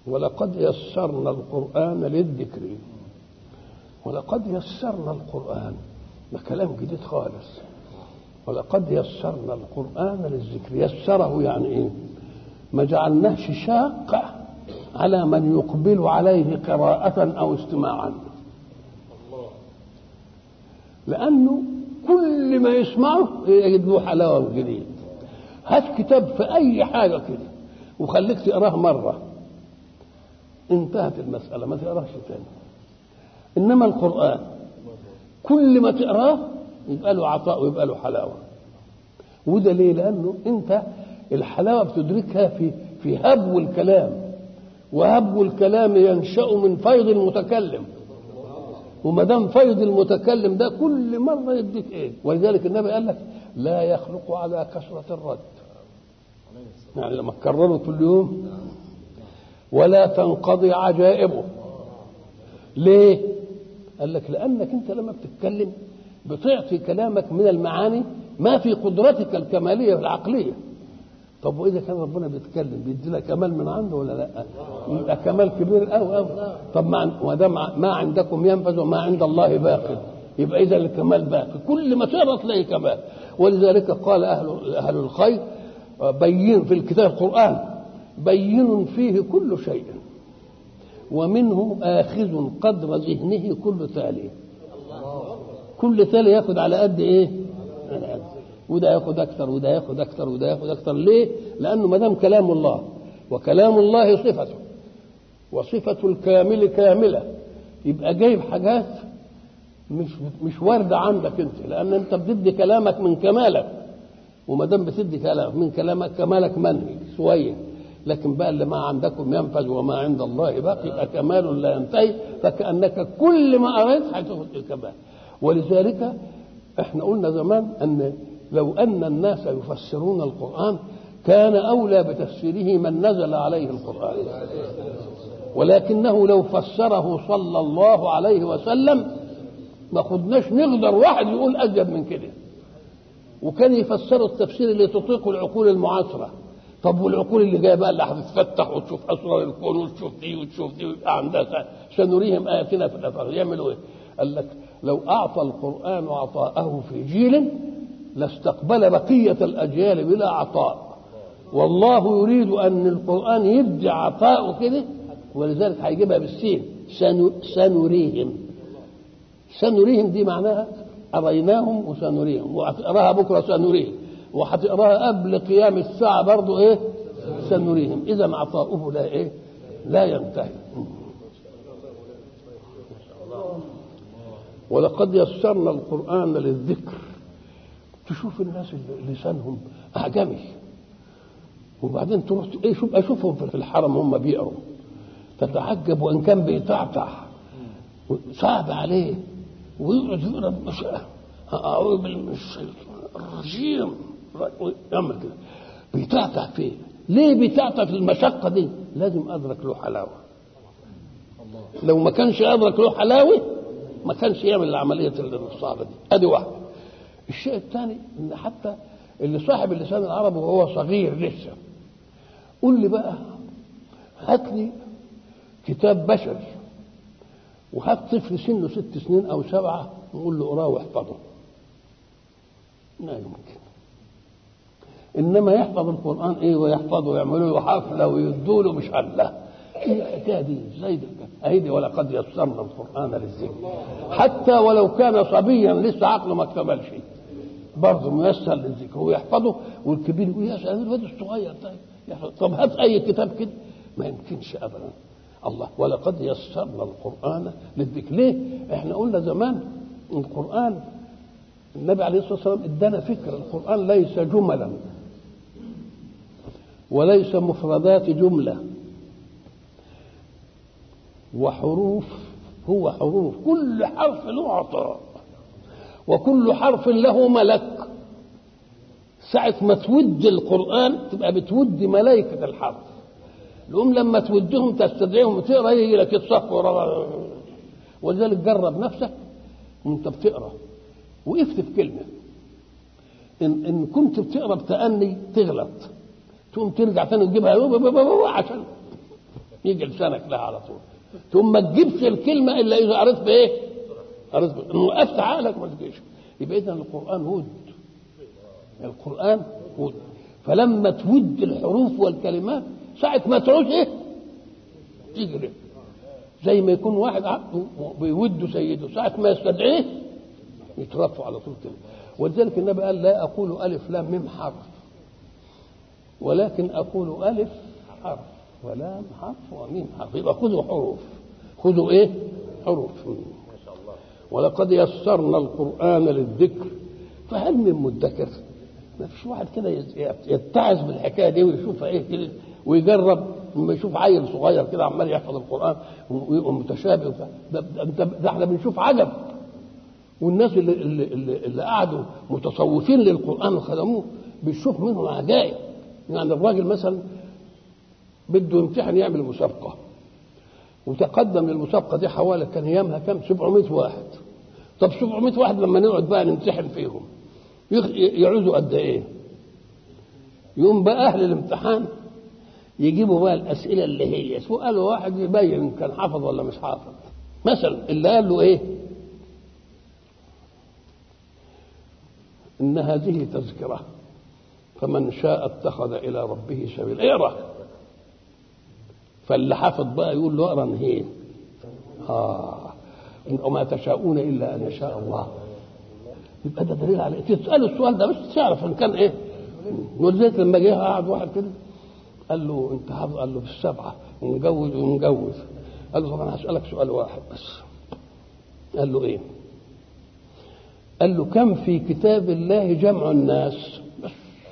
ولقد يسرنا القرآن للذكر ولقد يسرنا القرآن ده كلام جديد خالص ولقد يسرنا القرآن للذكر يسره يعني ايه ما جعلناهش شاق على من يقبل عليه قراءة أو استماعا لأنه كل ما يسمعه يجد له حلاوة جديد هات كتاب في أي حاجة كده وخليك تقراه مرة انتهت المسألة ما تقراش تاني إنما القرآن كل ما تقراه يبقى له عطاء ويبقى له حلاوة وده ليه؟ لأنه أنت الحلاوة بتدركها في في هبو الكلام وهبو الكلام ينشأ من فيض المتكلم وما دام فيض المتكلم ده كل مرة يديك إيه؟ ولذلك النبي قال لك لا يخلق على كثرة الرد يعني لما تكرره كل يوم ولا تنقضي عجائبه ليه؟ قال لك لأنك أنت لما بتتكلم بتعطي كلامك من المعاني ما في قدرتك الكمالية العقلية طب وإذا كان ربنا بيتكلم بيدي لك كمال من عنده ولا لا؟ يبقى كمال كبير قوي قوي طب ما وده ما عندكم ينفذ وما عند الله باق يبقى إذا الكمال باقي كل ما تقرا تلاقي كمال ولذلك قال أهل أهل الخير بين في الكتاب القرآن بين فيه كل شيء ومنه آخذ قدر ذهنه كل تالي كل تالي ياخد على قد ايه على قد وده ياخد اكثر وده ياخد اكثر وده ياخد اكثر ليه لانه ما دام كلام الله وكلام الله صفته وصفة الكامل كاملة يبقى جايب حاجات مش مش واردة عندك انت لان انت بتدي كلامك من كمالك وما دام بتدي كلامك من كلامك كمالك منهي شويه لكن بقى اللي ما عندكم ينفذ وما عند الله باقي يبقى كمال لا ينتهي فكأنك كل ما قريت هتاخد الكمال ولذلك احنا قلنا زمان ان لو ان الناس يفسرون القرآن كان أولى بتفسيره من نزل عليه القرآن ولكنه لو فسره صلى الله عليه وسلم ما خدناش نقدر واحد يقول أزيد من كده وكان يفسر التفسير اللي تطيق العقول المعاصره طب والعقول اللي جايه بقى اللي هتتفتح وتشوف اسرار الكون وتشوف دي وتشوف دي ويبقى عندها سنريهم اياتنا في الافاق يعملوا ايه؟ قال لك لو اعطى القران عطاءه في جيل لاستقبل بقيه الاجيال بلا عطاء والله يريد ان القران يدي عطاءه كده ولذلك هيجيبها بالسين سنريهم سنريهم دي معناها اريناهم وسنريهم وهتقراها بكره سنريهم وهتقراها قبل قيام الساعة برضو ايه سنريهم إذا عطاؤه لا ايه لا ينتهي ولقد يسرنا القرآن للذكر تشوف الناس اللي لسانهم أعجمي وبعدين تروح ايه شوف اشوفهم في الحرم هم بيقروا تتعجب وان كان بيتعتع صعب عليه ويقعد يقرا اعوذ بالله من الشيطان الرجيم يعمل كده بيتعتع فيه ليه بيتعتع في المشقة دي لازم أدرك له حلاوة لو ما كانش أدرك له حلاوة ما كانش يعمل العملية الصعبة دي أدي واحدة الشيء الثاني إن حتى اللي صاحب اللسان العربي وهو صغير لسه قول لي بقى هات لي كتاب بشري وهات طفل سنه ست سنين أو سبعة نقول له اقراه واحفظه لا يمكن انما يحفظ القران ايه ويحفظه ويعملوا له حفله ويدوا له مش الله ايه الحكايه دي ازاي ده اهدي ولقد يسرنا القران للذكر حتى ولو كان صبيا لسه عقله ما اكتملش برضه ميسر للذكر هو يحفظه والكبير يقول يا سلام الواد الصغير طيب يحفظ. طب هات اي كتاب كده ما يمكنش ابدا الله ولقد يسرنا القران للذكر ليه احنا قلنا زمان القران النبي عليه الصلاه والسلام ادانا فكره القران ليس جملا وليس مفردات جمله وحروف هو حروف كل حرف له عطاء وكل حرف له ملك ساعة ما تود القرآن تبقى بتود ملائكة الحرف الأم لما تودهم تستدعيهم وتقرا يجي لك الصف ورا ولذلك جرب نفسك وانت بتقرا وقفت في كلمة إن, إن كنت بتقرا بتأني تغلط تقوم ترجع تاني تجيبها عشان يجي لسانك لها على طول ثم ما تجيبش الكلمه الا اذا قريت بايه؟ قريت بايه؟ وقفت عقلك ما تجيش يبقى اذا القران ود القران ود فلما تود الحروف والكلمات ساعة ما تعوز ايه؟ تجري زي ما يكون واحد عبده بيود سيده ساعة ما يستدعيه يترفع على طول كده ولذلك النبي قال لا أقول ألف لام ميم حرف ولكن أقول ألف حرف ولام حرف وميم حرف يبقى خذوا حروف خذوا إيه؟ حروف ولقد يسرنا القرآن للذكر فهل من مدكر؟ ما فيش واحد كده يتعظ بالحكايه دي ويشوفها ايه كده ويجرب لما يشوف عيل صغير كده عمال يحفظ القران ويبقى متشابه ده, ده, ده احنا بنشوف عجب والناس اللي, اللي, اللي, اللي قعدوا متصوفين للقران وخدموه بيشوف منهم عجائب يعني الراجل مثلا بده يمتحن يعمل مسابقه وتقدم للمسابقه دي حوالي كان ايامها كام 700 واحد طب 700 واحد لما نقعد بقى نمتحن فيهم يعوزوا قد ايه يقوم بقى اهل الامتحان يجيبوا بقى الاسئله اللي هي سؤال واحد يبين كان حافظ ولا مش حافظ مثلا اللي قال له ايه ان هذه تذكره فمن شاء اتخذ الى ربه سبيلا اقرا فاللي حافظ بقى يقول له اقرا هي اه وما تشاءون الا ان يشاء الله يبقى ده دليل على تسأل السؤال ده بس تعرف ان كان ايه ولذلك لما جه قعد واحد كده قال له انت حافظ قال له في السبعه ومجوز ومجوز قال له طب انا هسألك سؤال واحد بس قال له ايه قال له كم في كتاب الله جمع الناس بس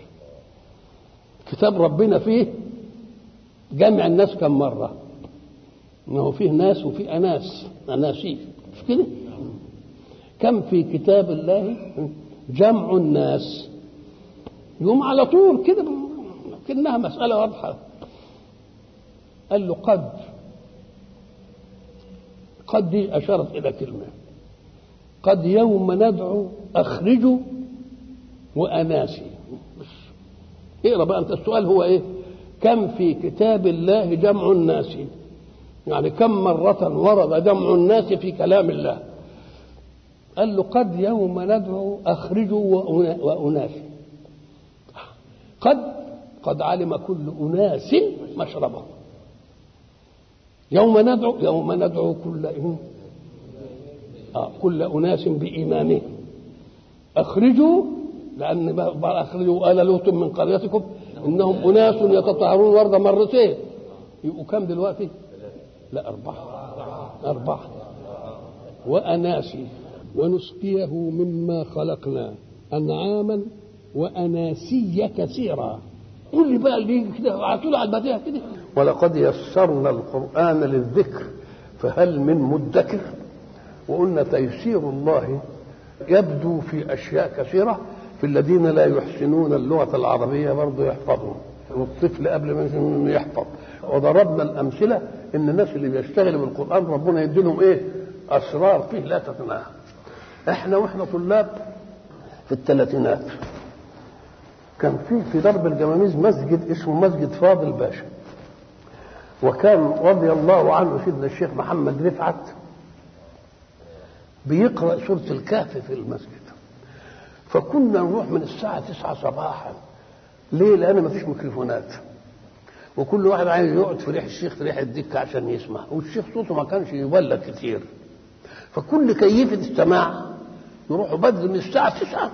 كتاب ربنا فيه جمع الناس كم مرة انه فيه ناس وفيه اناس اناسيف مش كده كم في كتاب الله جمع الناس يقوم على طول كده كأنها مسألة واضحة قال له قد قد دي أشارت إلى كلمة قد يوم ندعو أخرجوا وأناسي بس اقرا بقى أنت السؤال هو إيه كم في كتاب الله جمع الناس يعني كم مرة ورد جمع الناس في كلام الله قال له قد يوم ندعو أخرجوا وأناسي قد قد علم كل أناس مشربهم يوم ندعو يوم ندعو كل إن آه كل أناس بإيمانهم أخرجوا لأن أخرجوا آل لوط من قريتكم إنهم أناس يتطهرون ورد مرتين يبقوا كم دلوقتي؟ لا أربعة أربعة وأناسي ونسقيه مما خلقنا أنعاما وأناسيا كثيرا قول لي بقى اللي يجي كده على طول على البديهة كده ولقد يسرنا القرآن للذكر فهل من مدكر وقلنا تيسير الله يبدو في أشياء كثيرة في الذين لا يحسنون اللغة العربية برضه يحفظون والطفل قبل ما يحفظ وضربنا الأمثلة إن الناس اللي بيشتغلوا بالقرآن ربنا يدي لهم إيه أسرار فيه لا تتناهى احنا واحنا طلاب في الثلاثينات كان في في درب الجماميز مسجد اسمه مسجد فاضل باشا وكان رضي الله عنه سيدنا الشيخ محمد رفعت بيقرا سوره الكهف في المسجد فكنا نروح من الساعه 9 صباحا ليه؟ لان ما فيش ميكروفونات وكل واحد عايز يقعد في ريح الشيخ في ريح الدكه عشان يسمع والشيخ صوته ما كانش يبلغ كتير فكل كيفة السماع يروحوا بدري من الساعة 9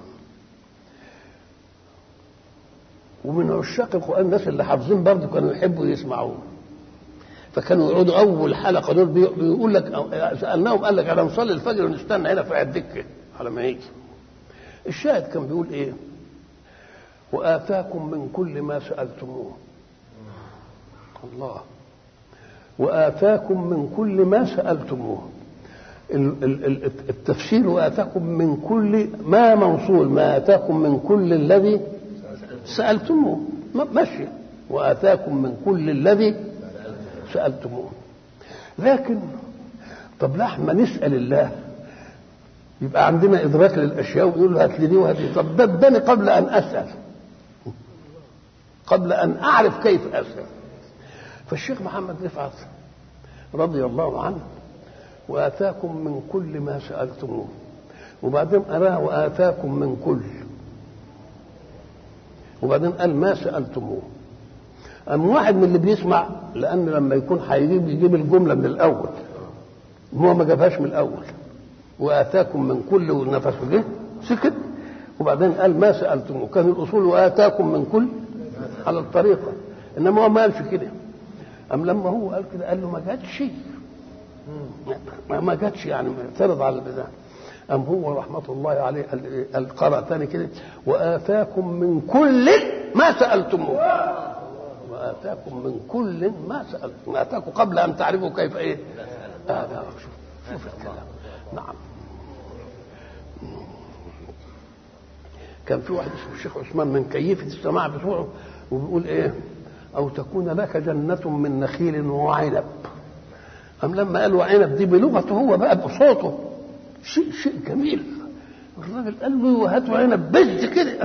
ومن عشاق القرآن الناس اللي حافظين برضه كانوا يحبوا يسمعوه فكانوا يقعدوا أول حلقة دول بيقول لك سألناهم قال لك أنا نصلي الفجر ونستنى هنا في الدكة على ما يجي الشاهد كان بيقول إيه وآتاكم من كل ما سألتموه الله وآتاكم من كل ما سألتموه التفسير واتاكم من كل ما موصول ما اتاكم من كل الذي سالتموه ماشي واتاكم من كل الذي سالتموه لكن طب لا احنا نسال الله يبقى عندنا ادراك للاشياء ويقول له هات لي دي وهات لي طب ده اداني قبل ان اسال قبل ان اعرف كيف اسال فالشيخ محمد رفعت رضي الله عنه وآتاكم من كل ما سألتموه وبعدين أراه وآتاكم من كل وبعدين قال ما سألتموه أم واحد من اللي بيسمع لأن لما يكون هيجيب يجيب الجملة من الأول هو ما جابهاش من الأول وآتاكم من كل ونفسه جه سكت وبعدين قال ما سألتموه كان الأصول وآتاكم من كل على الطريقة إنما هو ما قالش كده أم لما هو قال كده قال له ما جاتش ما جاتش يعني اعترض على البتاع أم هو رحمة الله عليه قال قرأ تاني كده وآتاكم من كل ما سألتموه وآتاكم من كل ما سألتم آتاكم قبل أن تعرفوا كيف إيه آه شوف شوف الكلام نعم كان في واحد اسمه الشيخ عثمان من كيفة السماع بتوعه وبيقول ايه او تكون لك جنة من نخيل وعنب أم لما قال وعنب دي بلغته هو بقى بصوته شيء شيء جميل الراجل قال له هات عنب بس كده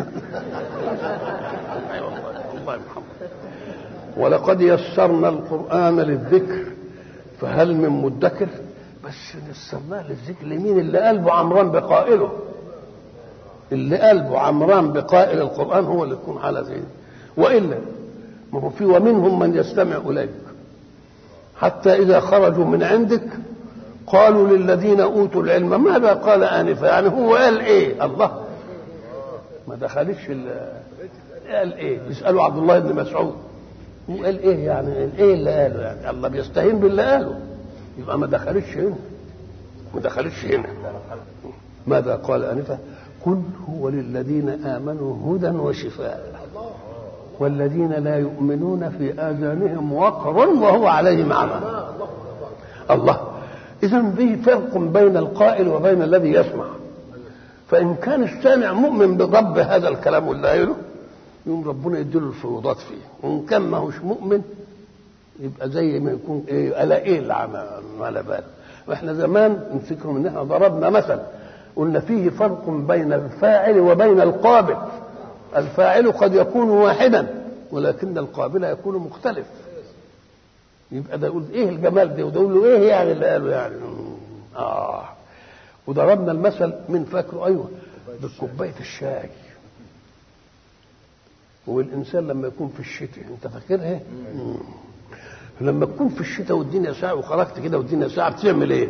الله يرحمه ولقد يسرنا القرآن للذكر فهل من مدكر بس يسرناه للذكر لمين اللي قلبه عمران بقائله اللي قلبه عمران بقائل القرآن هو اللي يكون على زي وإلا ما هو في ومنهم من يستمع إليك حتى إذا خرجوا من عندك قالوا للذين أوتوا العلم ماذا قال آنفا يعني هو قال إيه الله ما دخلش قال إيه يسألوا عبد الله بن مسعود هو قال إيه يعني إيه اللي قاله يعني الله بيستهين باللي قاله يبقى ما دخلش هنا ما دخلش هنا ماذا قال آنفا قل هو للذين آمنوا هدى وشفاء والذين لا يؤمنون في آذانهم وقر وهو عليهم أعمى الله إذا به فرق بين القائل وبين الذي يسمع فإن كان السامع مؤمن برب هذا الكلام واللي قايله يوم ربنا يديله الفروضات فيه وإن كان ما هوش مؤمن يبقى زي ما يكون ايه الا ايه اللي على باله واحنا زمان نفتكر ان احنا ضربنا مثل قلنا فيه فرق بين الفاعل وبين القابل الفاعل قد يكون واحدا ولكن القابل يكون مختلف يبقى ده يقول ايه الجمال ده وده يقول له ايه يعني اللي قاله يعني اه وضربنا المثل من فاكره ايوه بكوبايه الشاي والانسان لما يكون في الشتاء انت فاكرها لما تكون في الشتاء والدنيا ساعه وخرجت كده والدنيا ساعه بتعمل ايه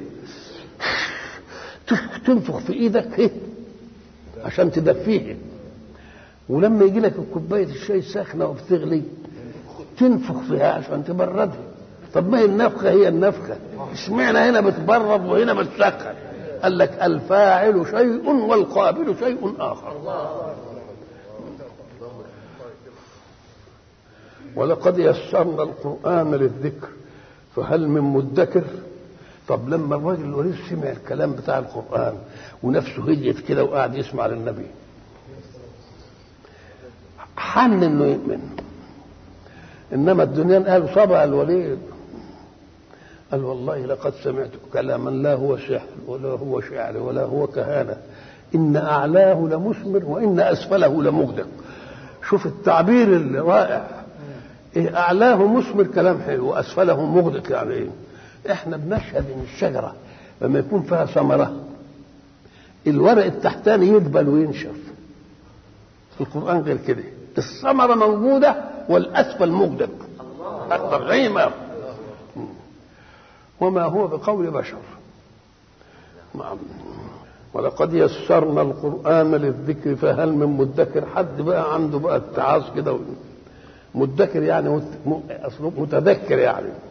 تنفخ في ايدك ايه عشان تدفيه ولما يجي لك كوبايه الشاي ساخنه وبتغلي تنفخ فيها عشان تبردها طب ما هي النفخه هي النفخه اشمعنى هنا بتبرد وهنا بتسخن قال لك الفاعل شيء والقابل شيء اخر ولقد يسرنا القران للذكر فهل من مدكر طب لما الراجل الوليد سمع الكلام بتاع القران ونفسه هديت كده وقعد يسمع للنبي حن انه يؤمن انما الدنيا قالوا صبع الوليد قال والله لقد سمعت كلاما لا هو سحر ولا هو شعر ولا هو كهانه ان اعلاه لمثمر وان اسفله لمغدق شوف التعبير الرائع إيه اعلاه مثمر كلام حلو واسفله مغدق يعني ايه احنا بنشهد ان الشجره لما يكون فيها ثمره الورق التحتاني يدبل وينشف في القران غير كده الثمره موجوده والاسفل مغدق الترغيمه وما هو بقول بشر نعم ولقد يسرنا القرآن للذكر فهل من مدكر حد بقى عنده بقى اتعاظ كده مدكر يعني أصله متذكر يعني